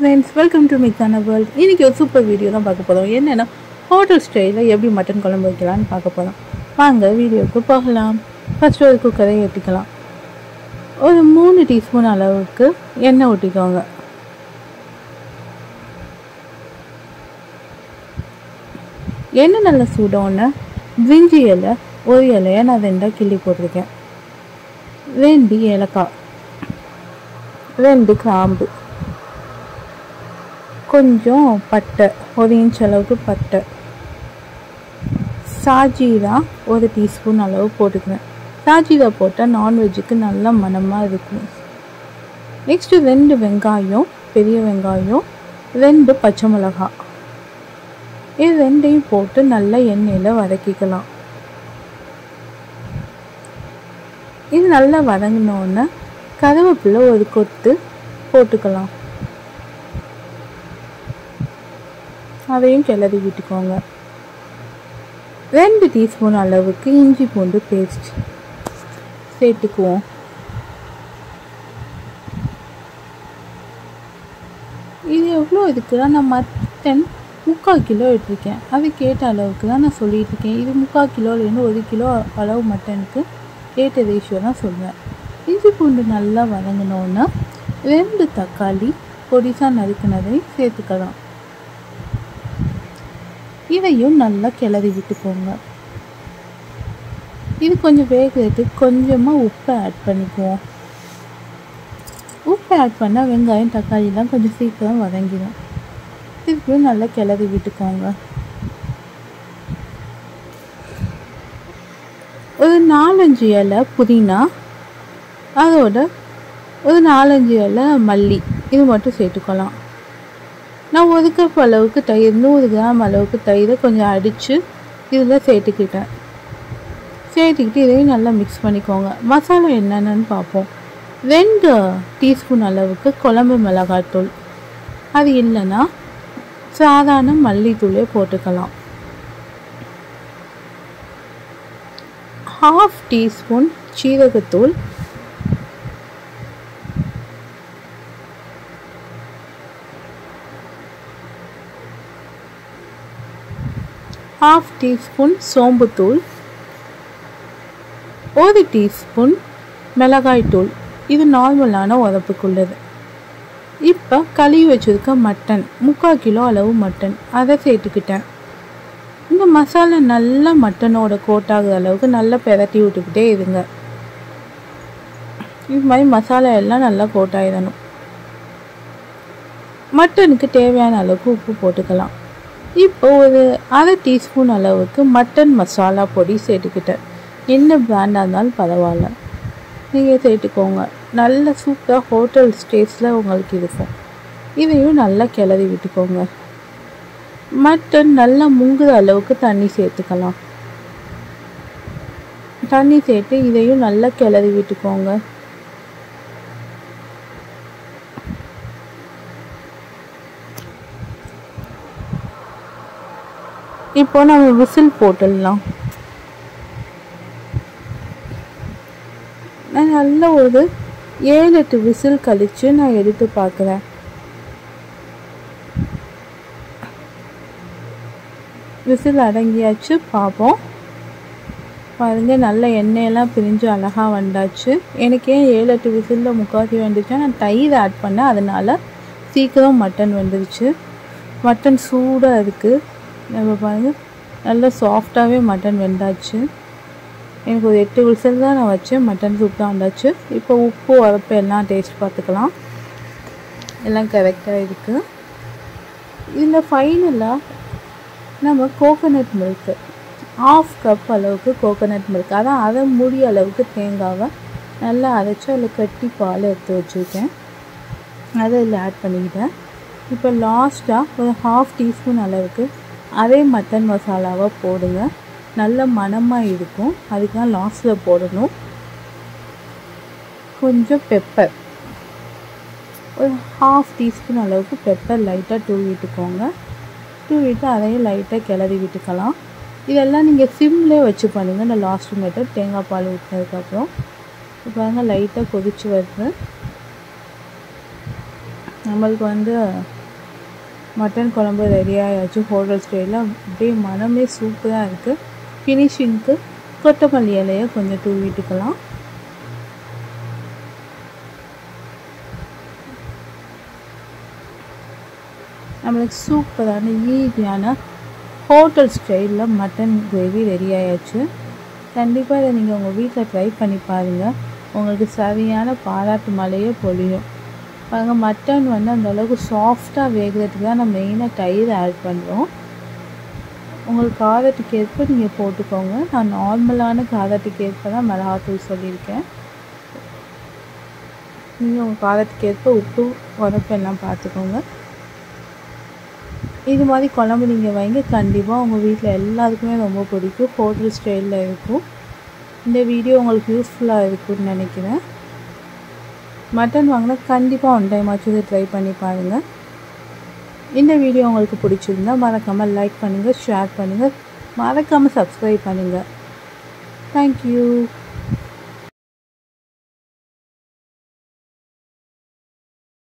friends welcome to மிக்ஸான world இன்றைக்கி ஒரு சூப்பர் வீடியோ தான் பார்க்க போகிறோம் என்னென்னா ஹோட்டல் ஸ்டைலில் எப்படி மட்டன் குழம்பு வைக்கலாம்னு பார்க்க போகிறோம் வாங்க வீடியோவுக்கு போகலாம் ஃபஸ்ட்டு ஒரு குக்கரை ஏற்றிக்கலாம் ஒரு மூணு டீஸ்பூன் அளவுக்கு எண்ணெய் ஊற்றிக்கோங்க எண்ணெய் நல்லா சூடோன்னு பிரிஞ்சி இலை ஒரு இலையை நான் ரெண்டாக கிள்ளி போட்டிருக்கேன் ரெண்டு ஏலக்காய் ரெண்டு கிராம்பு கொஞ்சம் பட்டை ஒரு இன்ச் அளவுக்கு பட்டை சாஜீரா ஒரு டீஸ்பூன் அளவு போட்டுக்கிறேன் சாஜீரா போட்டால் நான்வெஜ்ஜுக்கு நல்லா மணமாக இருக்கும் நெக்ஸ்ட்டு ரெண்டு வெங்காயம் பெரிய வெங்காயம் ரெண்டு பச்சை மிளகாய் இது ரெண்டையும் போட்டு நல்லா எண்ணெயில் வதக்கிக்கலாம் இது நல்லா வதங்கினோன்னே கருவேப்பிலை ஒரு கொத்து போட்டுக்கலாம் அதையும் கிளறி விட்டுக்கோங்க ரெண்டு டீஸ்பூன் அளவுக்கு இஞ்சி பூண்டு பேஸ்ட் சேர்த்துக்குவோம் இது எவ்வளோ இருக்குன்னா நான் மட்டன் முக்கால் கிலோ எடுத்திருக்கேன் அதுக்கேற்ற அளவுக்கு தான் நான் சொல்லிட்டு இருக்கேன் இது முக்கால் கிலோலேருந்து ஒரு கிலோ அளவு மட்டனுக்கு ஏற்ற ரேஷியோ தான் சொல்லுவேன் இஞ்சி பூண்டு நல்லா வதங்கினோன்னா ரெண்டு தக்காளி பொடிசாக நறுக்கினதை சேர்த்துக்கலாம் இதையும் நல்லா கிளறி விட்டுக்கோங்க இது கொஞ்சம் வேகிறதுக்கு கொஞ்சமாக உப்பை ஆட் பண்ணிக்குவோம் உப்பு ஆட் பண்ணால் வெங்காயம் தக்காளிலாம் கொஞ்சம் சீக்கிரம் வதங்கிடும் திருப்பியும் நல்லா கிளறி விட்டுக்கோங்க ஒரு நாலஞ்சு இலை புதினா அதோட ஒரு நாலஞ்சு இலை மல்லி இது மட்டும் சேர்த்துக்கலாம் நான் ஒரு கப் அளவுக்கு தயிர் நூறு கிராம் அளவுக்கு தயிரை கொஞ்சம் அடித்து இதில் சேர்த்துக்கிட்டேன் சேர்த்துக்கிட்டு இதையும் நல்லா மிக்ஸ் பண்ணிக்கோங்க மசாலா என்னென்னு பார்ப்போம் ரெண்டு டீஸ்பூன் அளவுக்கு குழம்பு மிளகாய்த்தூள் அது இல்லைன்னா சாதாரண மல்லித்தூளே போட்டுக்கலாம் ஹாஃப் டீஸ்பூன் சீரகத்தூள் ஹாஃப் டீஸ்பூன் சோம்புத்தூள் ஒரு டீஸ்பூன் மிளகாய்த்தூள் இது நார்மலான உதப்புக்குள்ளது இப்போ கழுவி வச்சுருக்க மட்டன் முக்கால் கிலோ அளவு மட்டன் அதை சேர்த்துக்கிட்டேன் இந்த மசாலா நல்லா மட்டனோட கோட்டாகிற அளவுக்கு நல்லா பெரட்டி விட்டுக்கிட்டே இருங்க இது மாதிரி மசாலா எல்லாம் நல்லா கோட்டாயிடணும் மட்டனுக்கு தேவையான அளவுக்கு உப்பு போட்டுக்கலாம் இப்போ ஒரு அரை டீஸ்பூன் அளவுக்கு மட்டன் மசாலா பொடி சேர்த்துக்கிட்டேன் என்ன பிராண்டாக இருந்தாலும் பரவாயில்ல நீங்கள் சேர்த்துக்கோங்க நல்ல சூப்பராக ஹோட்டல் ஸ்டேஸில் உங்களுக்கு இருக்கும் இதையும் நல்லா கிளறி விட்டுக்கோங்க மட்டன் நல்லா முங்குற அளவுக்கு தண்ணி சேர்த்துக்கலாம் தண்ணி சேர்த்து இதையும் நல்லா கிளறி விட்டுக்கோங்க இப்போ நம்ம விசில் போட்டுடலாம் நான் நல்ல ஒரு ஏழு எட்டு விசில் கழித்து நான் எடுத்து பார்க்குறேன் விசில் அடங்கியாச்சு பார்ப்போம் பாருங்கள் நல்ல எண்ணெயெல்லாம் பிரிஞ்சு அழகாக வந்தாச்சு எனக்கு ஏன் ஏழு எட்டு விசிலில் முக்காசி வந்துச்சா நான் தயிர் ஆட் பண்ணேன் அதனால் சீக்கிரம் மட்டன் வந்துருச்சு மட்டன் சூடாக இருக்குது நம்ம பாருங்கள் நல்லா சாஃப்டாகவே மட்டன் வெந்தாச்சு எனக்கு ஒரு எட்டு விசில் தான் நான் வச்சேன் மட்டன் சூப்பராக வந்தாச்சு இப்போ உப்பு உரப்பு எல்லாம் டேஸ்ட் பார்த்துக்கலாம் எல்லாம் கரெக்டாக இருக்குது இதில் ஃபைனலாக நம்ம கோகோனட் மில்க்கு ஆஃப் கப் அளவுக்கு கோகோனட் மில்க் அதான் அதை மூடி அளவுக்கு தேங்காவை நல்லா அரைச்சி அதில் கட்டி பால் எடுத்து வச்சுருக்கேன் அதை இதில் ஆட் பண்ணிக்கிட்டேன் இப்போ லாஸ்ட்டாக ஒரு ஹாஃப் டீஸ்பூன் அளவுக்கு அதே மட்டன் மசாலாவை போடுங்க நல்ல மணமாக இருக்கும் அதுக்கு தான் லாஸ்ட்டில் போடணும் கொஞ்சம் பெப்பர் ஒரு ஹாஃப் டீஸ்பூன் அளவுக்கு பெப்பர் லைட்டாக தூவிட்டுக்கோங்க தூவிட்டு அதையும் லைட்டாக கிளறி விட்டுக்கலாம் இதெல்லாம் நீங்கள் சிம்லேயே வச்சு பண்ணுங்கள் இந்த லாஸ்ட் மெத்தட் தேங்காய் பால் ஊற்றினதுக்கப்புறம் இப்போ பாருங்கள் லைட்டாக கொதிச்சு வருது நம்மளுக்கு வந்து மட்டன் குழம்பு ரெடி ஆயாச்சு ஹோட்டல் ஸ்டைலில் அப்படியே மனமே சூப்பராக இருக்குது ஃபினிஷிங்க்கு கொத்தமல்லி இலையை கொஞ்சம் தூவிட்டுக்கலாம் நம்மளுக்கு சூப்பரான ஈஸியான ஹோட்டல் ஸ்டைலில் மட்டன் கிரேவி ரெடி ஆயாச்சு கண்டிப்பாக இதை நீங்கள் உங்கள் வீட்டில் ட்ரை பண்ணி பாருங்கள் உங்களுக்கு சரியான பாராட்டு மழையே பொழியும் பாருங்கள் மட்டன் வந்து அந்த அளவுக்கு சாஃப்டாக வேகிறதுக்கு தான் நம்ம மெயினாக தயிர் ஆட் பண்ணுறோம் உங்களுக்கு காரத்துக்கு ஏற்ப நீங்கள் போட்டுக்கோங்க நான் நார்மலான காரத்துக்கு ஏற்ப தான் மிளகாத்தூள் சொல்லியிருக்கேன் நீங்கள் உங்கள் காரத்துக்கு ஏற்ப உப்பு உரப்பு எல்லாம் பார்த்துக்கோங்க இது மாதிரி குழம்பு நீங்கள் வைங்க கண்டிப்பாக உங்கள் வீட்டில் எல்லாருக்குமே ரொம்ப பிடிக்கும் ஹோட்டல் ஸ்டைலில் இருக்கும் இந்த வீடியோ உங்களுக்கு யூஸ்ஃபுல்லாக இருக்கும்னு நினைக்கிறேன் மட்டன் வாங்கினா கண்டிப்பாக ஒன் டைம் ஆச்சு இதை ட்ரை பண்ணி பாருங்கள் இந்த வீடியோ உங்களுக்கு பிடிச்சிருந்தா மறக்காமல் லைக் பண்ணுங்கள் ஷேர் பண்ணுங்கள் மறக்காமல் சப்ஸ்கிரைப் பண்ணுங்கள் தேங்க்யூ